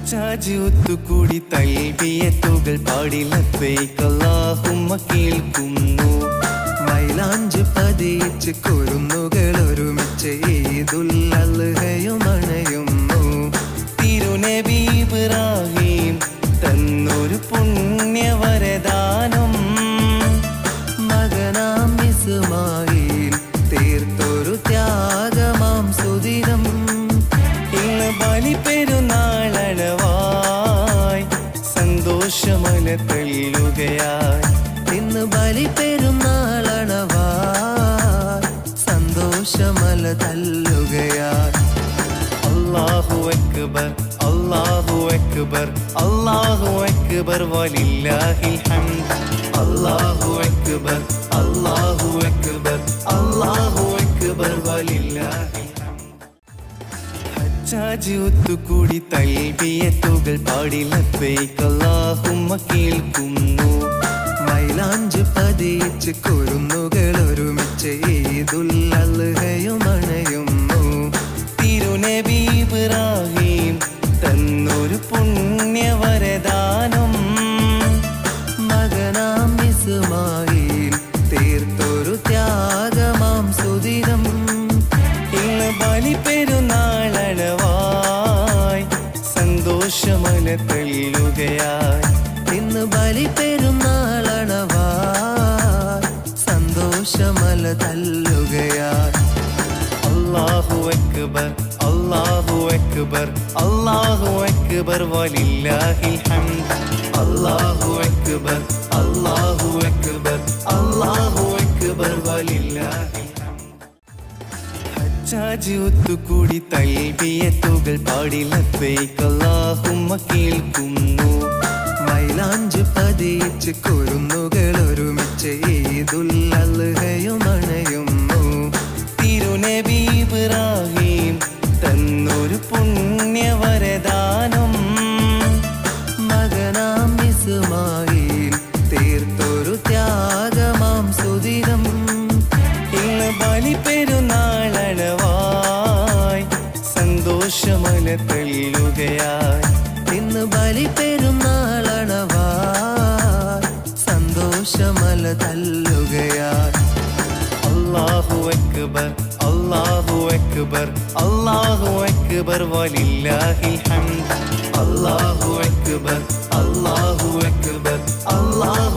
ചാജി ഒത്തുകൂടി തൽബിയത്തുകൾ പാടിലത്തേക്കല്ലാഹുമ്മ കേൾക്കുന്നു മൈലാഞ്ച് പതിച്ച് കുരുന്നുകൾ ഒരുമിച്ച് ഈദുല്ലഹയും അണയുന്നു തിരുനബി ഇബ്രാഹിം തന്നൊരു പുണ്യവരദാനം മകനാം ഇസ്മായിൽ തീർത്തൊരു ത്യാഗമാം സുദിനം ഇന്ന് ബലി പെരുന്നാളണവായി സന്തോഷമല തെല്ലുകയായി ഇന്ന് ബലി പെരുന്നാളണവാ സന്തോഷമല തല്ലുകയാൽ അല്ലാഹു അക്ബർ അല്ലാഹു അക്ബർ അല്ലാഹു അക്ബർ വലില്ലാഹിൽ ഹംദ് അല്ലാഹു അക്ബർ അല്ലാഹു അക്ബർ അല്ലാഹു അക്ബർ വലില്ലാഹിൽ ഹംദ് ഹജ്ജാജി ഒത്തുകൂടി തൽബിയത്തുകൾ പാടിലത്തേക്കല്ലാഹുമ്മ കേൾക്കുന്നു മൈലാഞ്ച് പതിച്ച് കുരുന്നുകൾ ഒരുമിച്ച് ഈദുല്ലഹയും അണയുന്നു തിരുനബി ഇബ്രാഹിം തന്നൊരു പുണ്യവരദാനം മകനാം ഇസ്മായിൽ തീർത്തൊരു ത്യാഗമാം സുദിനം ഇന്ന് ബലി പെരുന്നാളണവായി സന്തോഷമല തെല്ലുകയായി ഇന്ന് ബലി പെരുന്നാളണവാ സന്തോഷമല തല്ലുകയാൽ അല്ലാഹു അക്ബർ അല്ലാഹു അക്ബർ അല്ലാഹു അക്ബർ വലില്ലാഹിൽ ഹംദ് അല്ലാഹു അക്ബർ അല്ലാഹു അക്ബർ അല്ലാഹു അക്ബർ വലില്ലാഹിൽ ഹംദ് ഹജ്ജാജി ഒത്തുകൂടി തൽബിയത്തുകൾ പാടിലത്തേക്കല്ലാഹുമ്മ കേൾക്കുന്നു മൈലാഞ്ച് പതിച്ച് കുരുന്നുകൾ ഒരുമിച്ച് ഈദുല്ലഹയും അണയുന്നു തിരുനബി ഇബ്രാഹിം തന്നൊരു പുണ്യവരദാനം മകനാം ഇസ്മായിൽ തീർത്തൊരു ത്യാഗമാം സുദിനം ഇന്ന് ബലി പെരുന്നാളണവായി സന്തോഷമല തെല്ലുകയായി ഇന്ന് ബലി പെരുന്നാളണവാ സന്തോഷമല തല്ലുകയാൽ അല്ലാഹു അക്ബർ അല്ലാഹു അക്ബർ അല്ലാഹു അക്ബർ വലില്ലാഹിൽ ഹംദ് അല്ലാഹു അക്ബർ അല്ലാഹു അക്ബർ അല്ലാഹു